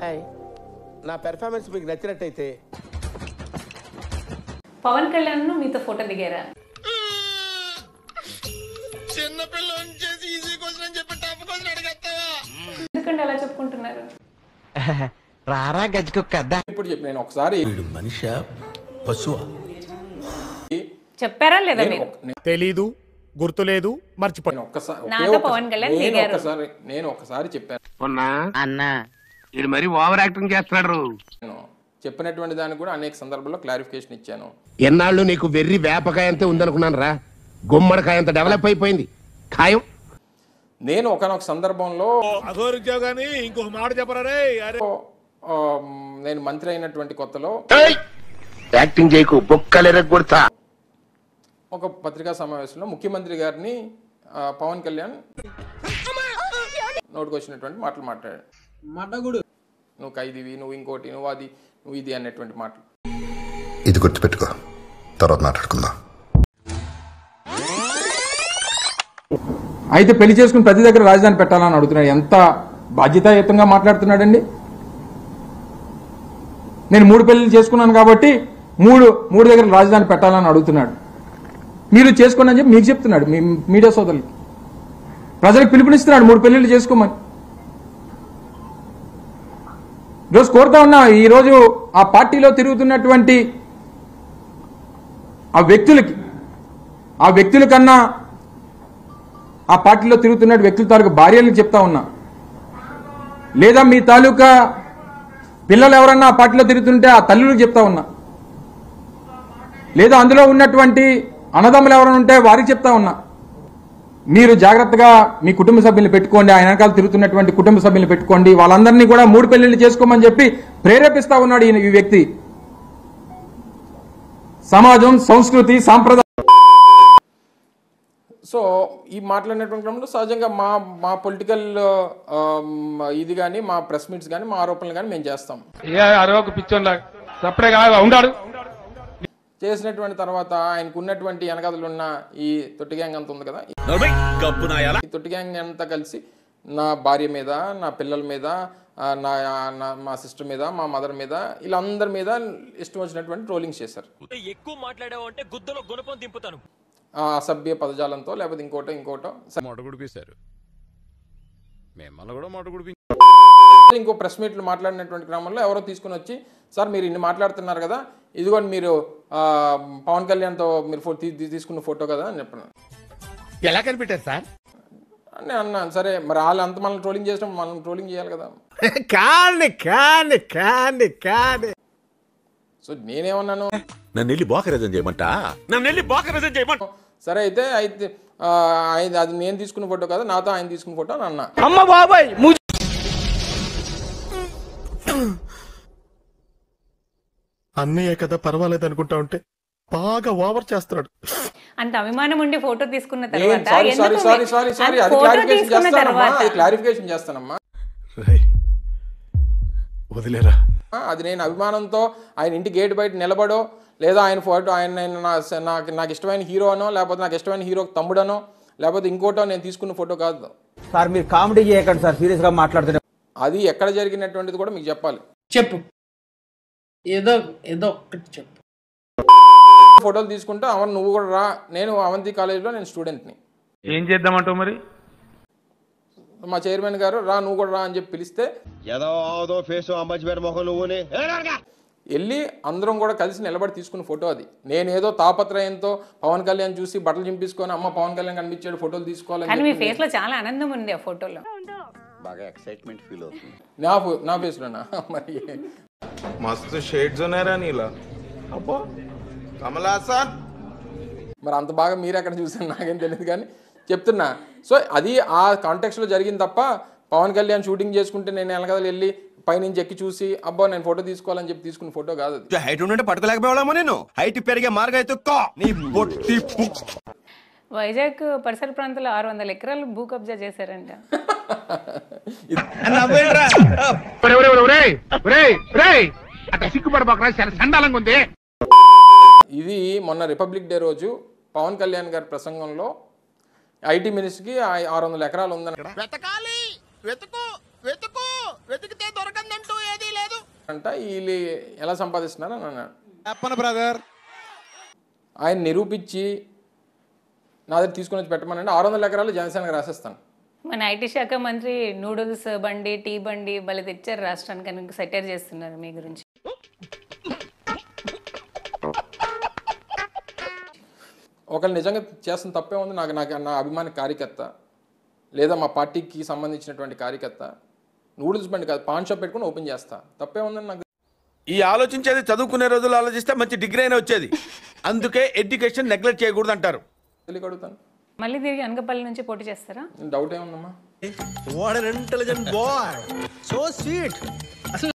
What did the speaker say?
Hi నా performance మీకు నచ్చినట్టయితే పవన్ కళ్యాణ్ మీతో ఫోటో దిగారా ఎందుకంటే అలా చెప్పుకుంటున్నారు రారా గజ్జుకుక్క ఇప్పుడు చెప్పి నేను ఒకసారి మనిషి పశువా చెప్పారా లేదా నేను మీరు ఒక- నేను తెలీదు గుర్తులేదు మర్చిపో నేను ఒక్కసారి ఒకే నాతో ఒక్క- పవన్ కళ్యాణ్ నేను దిగారు. ఒక్కసారి నేను ఒకసారి చెప్పాను అన్నా ఇది మరీ ఓవర్ యాక్టింగ్ చేస్తున్నాడు నేను చెప్పినటువంటి దానికి కూడా అనేక సందర్భాల్లో క్లారిఫికేషన్ ఇచ్చాను ఎన్నాళ్ళు నీకు వెర్రి వేపకాయ అంతే ఉందనుకున్నాను రా గుమ్మడికాయ అంత డెవలప్ అయిపోయింది ఖాయం నేను ఒకనొక సందర్భంలో అఘోరించావు ఇంకొక మాట చెప్పరా రే అరే ఆ, నేను మంత్రి అయినటువంటి కొత్తలో యాక్టింగ్ చేయకు బొక్కలెరగొడతా ఒక పత్రికా సమావేశంలో ముఖ్యమంత్రి గారిని ఆ, పవన్ కళ్యాణ్ నోటికి వచ్చినటువంటి మాటలు మాట్లాడాడు నువ్వు ఖైదీవి నువ్వు ఇంకోటి నువ్వు అది నువ్వు ఇది అనేటువంటి మాటలు ఇది గుర్తుపెట్టుకో తర్వాత మాట్లాడుకుందాం అయితే పెళ్లి చేసుకుని ప్రతి దగ్గర రాజధాని పెట్టాలని అడుగుతున్నాడు ఎంత బాధ్యతాయుతంగా మాట్లాడుతున్నాడండి నేను మూడు పెళ్లిళ్ళు చేసుకున్నాను కాబట్టి మూడు మూడు దగ్గర రాజధాని పెట్టాలని అడుగుతున్నాడు మీరు చేసుకోండి అని చెప్పి మీకు చెప్తున్నాడు మీ మీడియా సోదరులకి ప్రజలకు పిలుపునిస్తున్నాడు మూడు పెళ్లిళ్ళు చేసుకోమని ఈరోజు కోరుతా ఉన్నా ఈరోజు ఆ పార్టీలో తిరుగుతున్నటువంటి ఆ వ్యక్తులకి ఆ వ్యక్తుల కన్నా ఆ పార్టీలో తిరుగుతున్న వ్యక్తుల తాలూకా భార్యలకు చెప్తా ఉన్నా లేదా మీ తాలూకా పిల్లలు ఎవరన్నా ఆ పార్టీలో తిరుగుతుంటే ఆ తల్లులకు చెప్తా ఉన్నా లేదా అందులో ఉన్నటువంటి అన్నదమ్ములు ఎవరైనా ఉంటే వారికి చెప్తా ఉన్నా మీరు జాగ్రత్తగా మీ కుటుంబ సభ్యులు పెట్టుకోండి ఆయన వెనకాల తిరుగుతున్నటువంటి కుటుంబ సభ్యులు పెట్టుకోండి వాళ్ళందరినీ కూడా మూడు పెళ్లిళ్ళు చేసుకోమని చెప్పి ప్రేరేపిస్తా ఉన్నాడు ఈయన- ఈ వ్యక్తి సమాజం సంస్కృతి సాంప్రదాయం సో ఈ మాట్లాడినటువంటి క్రమంలో సహజంగా మా మా పొలిటికల్ ఇది కానీ మా ప్రెస్ మీట్స్ కానీ మా ఆరోపణలు కానీ మేము చేస్తాం అరవకు పిచ్చోన్లా సప్పుడే ఉండాడు చేసినటువంటి తర్వాత ఆయనకు ఉన్నటువంటి వెనకాతలు ఉన్న ఈ తొట్టి గ్యాంగ్ అంత ఉంది కదా ఈ తొట్టి గ్యాంగ్ అంతా కలిసి నా భార్య మీద నా పిల్లల మీద ఆ, నా నా- మా సిస్టర్ మీద మా మదర్ మీద వీళ్ళందరి మీద ఇష్టం వచ్చినటువంటి ట్రోలింగ్స్ చేశారు ఎక్కువ మాట్లాడావు అంటే గుద్దలో గుణపం దింపుతాను ఆ అసభ్య పదజాలంతో లేకపోతే ఇంకోటో ఇంకోటో మాట గుడిపేశారు మిమ్మల్ని కూడా మాట గుడిపి ఇంకో ప్రెస్ మీట్లు మాట్లాడినటువంటి క్రమంలో ఎవరో తీసుకుని వచ్చి సార్ మీరు ఇన్ని మాట్లాడుతున్నారు కదా ఇదిగోండి మీరు ఆ, పవన్ కళ్యాణ్తో మీరు ఫో తీ- తీ- తీసుకున్న ఫోటో కదా అని చెప్పాను ఎలా కనిపెట్టారు సార్ నేను అన్నాను సరే మరి వాళ్ళు అంత మనల్ని ట్రోలింగ్ చేసినా మనం ట్రోలింగ్ చేయాలి కదా కాని కాని కాని కాని సో నేనేమన్నాను నన్ను వెళ్ళి బోకరేజం చేయమంటా నన్ను వెళ్ళి బాకరజం చేయమని సరే అయితే అయితే ఆ, ఆయన అది నేను తీసుకున్న ఫోటో కదా నాతో ఆయన తీసుకున్న ఫోటో అని అన్నా అమ్మ బాబాయ్ అన్నయ్య కదా పర్వాలేదు అనుకుంటా ఉంటే బాగా ఓవర్ చేస్తున్నాడు అంత అభిమానం ఉండి ఫోటో తీసుకున్న నేను తర్వాత సారీ సారీ ఎందుకు సారీ మీ- సారీ సారీ అంత అది ఫోటో క్లారిఫికేషన్ తీసుకున్న చేస్తానమ్మా తర్వాత అది క్లారిఫికేషన్ చేస్తానమ్మా వదిలేరా ఆ, అది నేను అభిమానంతో ఆయన ఇంటి గేట్ బయట నిలబడో లేదా ఆయన ఫోటో ఆయన నేను నా నాకు నాకు ఇష్టమైన హీరో అనో లేకపోతే నాకు ఇష్టమైన హీరో తమ్ముడనో లేకపోతే ఇంకోటో నేను తీసుకున్న ఫోటో కాదు సార్ మీరు కామెడీ చేయకండి సార్ సీరియస్ గా మాట్లాడుతున్నారు అది ఎక్కడ జరిగినటువంటిది కూడా మీకు చెప్పాలి చెప్పు ఏదో ఏదో ఒక్కటి చెప్పు ఫోటోలు తీసుకుంటే అవన్ నువ్వు కూడా రా నేను అవంతి కాలేజీలో నేను స్టూడెంట్ని ఏం చేద్దామంటావు మరి మా చైర్మన్ గారు రా నువ్వు కూడా రా అని చెప్పి పిలిస్తే ఏదో ఫేస్ అమ్మచ్చిపోయిన మొహం నువ్వుని వెళ్ళి అందరం కూడా కలిసి నిలబడి తీసుకున్న ఫోటో అది నేనేదో తాపత్రయంతో పవన్ కళ్యాణ్ చూసి బట్టలు చింపించుకొని అమ్మ పవన్ కళ్యాణ్ కనిపించాడు ఫోటోలు తీసుకోవాలని కానీ మీ చెప్పి ఫేస్ లో చాలా ఆనందం ఉంది ఆ ఫోటోలో బాగా ఎక్సైట్మెంట్ ఫీల్ అవుతుంది నా ఫో- నా ఫేస్లోనా మరి మస్తు షేడ్స్ ఉన్నారా నీలా అబ్బో కమలాసన్ మరి అంత బాగా మీరు ఎక్కడ చూసాను నాకేం తెలియదు కానీ చెప్తున్నా సో అది ఆ కాంటెక్స్లో జరిగింది తప్ప పవన్ కళ్యాణ్ షూటింగ్ చేసుకుంటే నేను ఎలగదలు వెళ్ళి పైనుంచి ఎక్కి చూసి అబ్బా నేను ఫోటో తీసుకోవాలని చెప్పి తీసుకున్న ఫోటో కాదు అది హైట్ ఉంటే పట్టుకోలేకపోయామో నేను హైట్ పెరిగే మార్గం అయితే కా నీ బొట్టి వైజాగ్ పరిసర ప్రాంతాల్లో ఆరు వందల ఎకరాలు భూ కబ్జా చేశారంట అట్లా సిగ్గుపడబోకరా చాలా సండాలంగా ఉంది ఇది మొన్న రిపబ్లిక్ డే రోజు పవన్ కళ్యాణ్ గారి ప్రసంగంలో ఐటీ మినిస్ట్రీకి ఆరు వందల ఎకరాలు ఉందని వెతకాలి వెతుకు వెతుకు వెతికితే దొరకందంటూ ఏది అంట వీళ్ళు ఎలా సంపాదిస్తున్నారు అని అన్నాడు చెప్పను బ్రదర్ ఆయన నిరూపించి నా దగ్గర తీసుకుని వచ్చి పెట్టమనండి ఆరు వందల ఎకరాలు జనసేనకు రాసేస్తాను మన ఐటీ శాఖ మంత్రి నూడిల్స్ బండి టీ బండి భలే తెచ్చారు రాష్ట్రానికి అని సెటైర్ చేస్తున్నారు మీ గురించి ఒకళ్ళు నిజంగా చేస్తున్న తప్పే ఉంది నాకు నాకు నా అభిమాని కార్యకర్త లేదా మా పార్టీకి సంబంధించినటువంటి కార్యకర్త నూడిల్స్ బండి కాదు పాన్ షాప్ పెట్టుకుని ఓపెన్ చేస్తా తప్పే ఉందని నాకు ఈ ఆలోచించేది చదువుకునే రోజులు ఆలోచిస్తే మంచి డిగ్రీ అయినా వచ్చేది అందుకే ఎడ్యుకేషన్ నెగ్లెక్ట్ చేయకూడదు అంటారు తెలియక అడుగుతాను మళ్ళీ తిరిగి అనకపల్లి నుంచి పోటీ చేస్తారా డౌట్ ఏముందమ్మా what intelligent boy so sweet